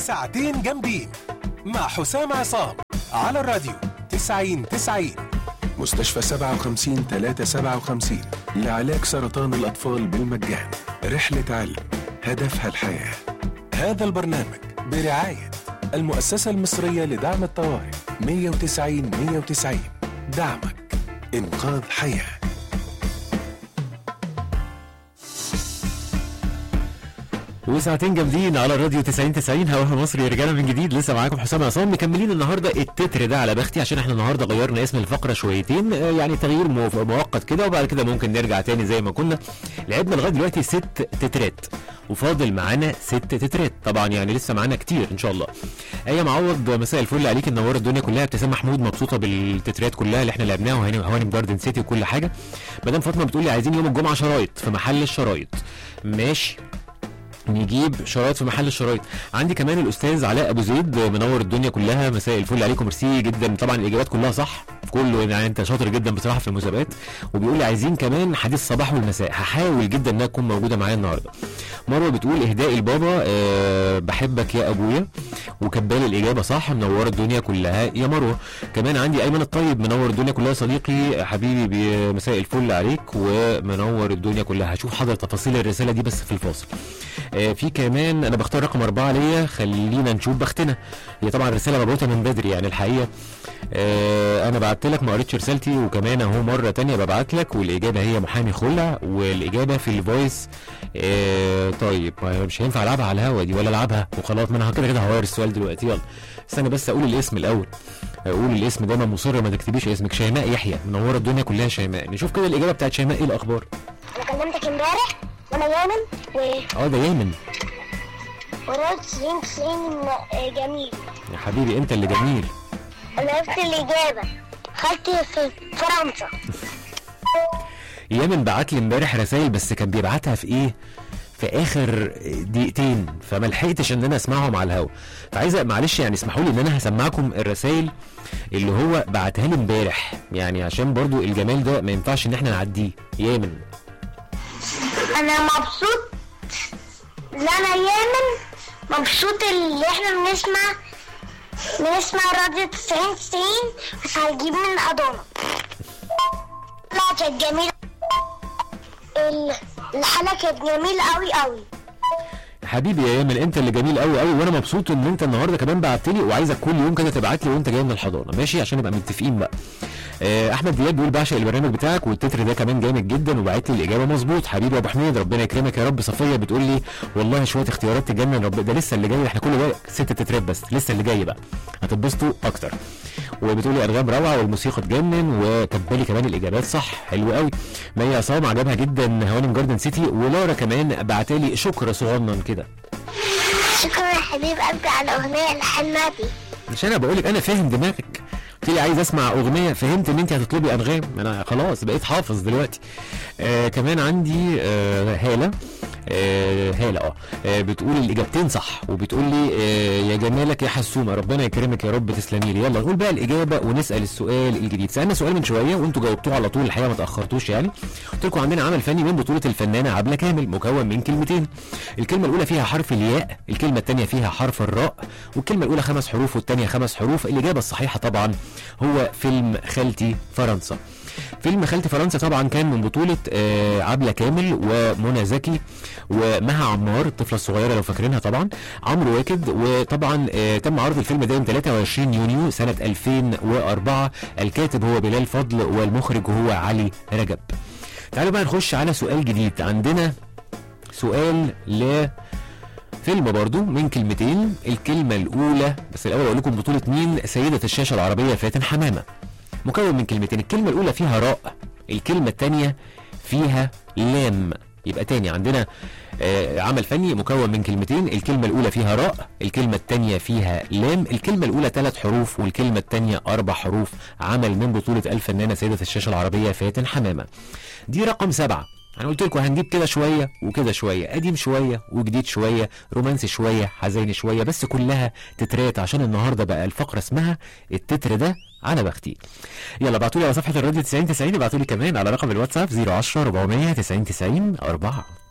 ساعتين جامدين مع حسام عصام على الراديو 90 90 مستشفى 57 357 لعلاج سرطان الأطفال بالمجان رحلة علم هدفها الحياة هذا البرنامج برعاية المؤسسة المصرية لدعم الطوارئ 190 190 دعمك إنقاذ حياه وساعتين جامدين على الراديو 90 90 هواها مصري رجاله من جديد لسه معاكم حسام عصام مكملين النهارده التتر ده على بختي عشان احنا النهارده غيرنا اسم الفقره شويتين آه، يعني تغيير مو- مؤقت كده وبعد كده ممكن نرجع تاني زي ما كنا لعبنا لغايه دلوقتي ست تترات وفاضل معانا ست تترات طبعا يعني لسه معانا كتير ان شاء الله ايه معوض مساء الفل عليك منوره الدنيا كلها ابتسام محمود مبسوطه بالتترات كلها اللي احنا لعبناها وهانم هوانم جاردن سيتي وكل حاجه مدام فاطمه بتقول لي عايزين يوم الجمعه شرايط في محل الشرايط ماشي نجيب شرايط في محل الشرايط عندي كمان الاستاذ علاء ابو زيد منور الدنيا كلها مساء الفل عليكم ميرسي جدا طبعا الاجابات كلها صح كله يعني انت شاطر جدا بصراحه في المسابقات وبيقول لي عايزين كمان حديث الصباح والمساء هحاول جدا انها تكون موجوده معايا النهارده مروه بتقول اهداء البابا أه بحبك يا ابويا وكبال الاجابه صح منور الدنيا كلها يا مروه كمان عندي ايمن الطيب منور الدنيا كلها صديقي حبيبي بي- مساء الفل عليك ومنور الدنيا كلها هشوف حضر تفاصيل الرساله دي بس في الفاصل آه، في كمان انا بختار رقم أربعة ليا خلينا نشوف بختنا هي طبعا رساله مبعوثه من بدري يعني الحقيقه آه، انا بعت لك ما قريتش رسالتي وكمان اهو مره تانية ببعت لك والاجابه هي محامي خلع والاجابه في الفويس آه، طيب ما مش هينفع العبها على الهوا دي ولا العبها وخلاص ما انا كده كده هغير السؤال دلوقتي يلا استنى بس اقول الاسم الاول اقول الاسم دايما مصر ما تكتبيش اسمك شيماء يحيى منوره الدنيا كلها شيماء نشوف كده الاجابه بتاعت شيماء ايه الاخبار انا كلمتك امبارح وانا يامن و اه ده يامن ورد 90 90 جميل يا حبيبي انت اللي جميل انا عرفت الاجابه خالتي في فرنسا يامن بعت لي امبارح رسائل بس كان بيبعتها في ايه في اخر دقيقتين فما لحقتش ان انا اسمعهم على الهوا فعايز معلش يعني اسمحوا لي ان انا هسمعكم الرسائل اللي هو بعتها لي امبارح يعني عشان برضو الجمال ده ما ينفعش ان احنا نعديه يامن انا مبسوط لا انا يامن مبسوط اللي احنا بنسمع بنسمع راديو 90 90 بس هنجيب من حضانه لا كانت جميله ال- الحلقه كانت جميله قوي قوي حبيبي يا يامن انت اللي جميل قوي قوي وانا مبسوط ان انت النهارده كمان بعت لي وعايزك كل يوم كده تبعت لي وانت جاي من الحضانه ماشي عشان نبقى متفقين بقى آه، احمد دياب بيقول بعشق البرنامج بتاعك والتتر ده كمان جامد جدا وبعت لي الاجابه مظبوط حبيبي يا ابو حميد ربنا يكرمك يا رب صفيه بتقول لي والله شويه اختيارات تجنن رب ده لسه اللي جاي احنا كل ده ست تترات بس لسه اللي جاي بقى هتتبسطوا اكتر وبتقول لي انغام روعه والموسيقى تجنن وكبالي كمان الاجابات صح حلو قوي مي عصام عجبها جدا هوانم جاردن سيتي ولارا كمان بعتالي شكر صغنن كده شكرا يا حبيب قلبي على الاغنيه الحلوه دي مش انا بقول لك انا فاهم دماغك قلت لي عايز اسمع اغنيه فهمت ان انت هتطلبي انغام انا خلاص بقيت حافظ دلوقتي آه كمان عندي آه هاله آه هاله اه آه، بتقول الاجابتين صح وبتقول لي آه يا جمالك يا حسومه ربنا يكرمك يا رب تسلمي لي يلا نقول بقى الاجابه ونسال السؤال الجديد سالنا سؤال من شويه وانتوا جاوبتوه على طول الحقيقه ما تاخرتوش يعني قلت لكم عندنا عمل فني من بطوله الفنانه عبله كامل مكون من كلمتين الكلمه الاولى فيها حرف الياء الكلمه الثانيه فيها حرف الراء والكلمه الاولى خمس حروف والثانيه خمس حروف الاجابه الصحيحه طبعا هو فيلم خالتي فرنسا فيلم خالتي فرنسا طبعا كان من بطولة آه، عبلة كامل ومنى زكي ومها عمار الطفلة الصغيرة لو فاكرينها طبعا عمرو واكد وطبعا آه، تم عرض الفيلم ده يوم 23 يونيو سنة 2004 الكاتب هو بلال فضل والمخرج هو علي رجب تعالوا بقى نخش على سؤال جديد عندنا سؤال ل فيلم برضو من كلمتين الكلمة الأولى بس الأول أقول لكم بطولة مين سيدة الشاشة العربية فاتن حمامة مكون من كلمتين الكلمة الأولى فيها راء الكلمة الثانية فيها لام يبقى تاني عندنا آه عمل فني مكون من كلمتين الكلمة الأولى فيها راء الكلمة الثانية فيها لام الكلمة الأولى ثلاث حروف والكلمة الثانية أربع حروف عمل من بطولة الفنانة سيدة الشاشة العربية فاتن حمامة دي رقم سبعة انا قلت لكم هنجيب كده شويه وكده شويه قديم شويه وجديد شويه رومانسي شويه حزيني شويه بس كلها تترات عشان النهارده بقى الفقره اسمها التتر ده على بختي يلا ابعتوا لي على صفحه الراديو 90 90 ابعتوا لي كمان على رقم الواتساب 010 400 90 90 4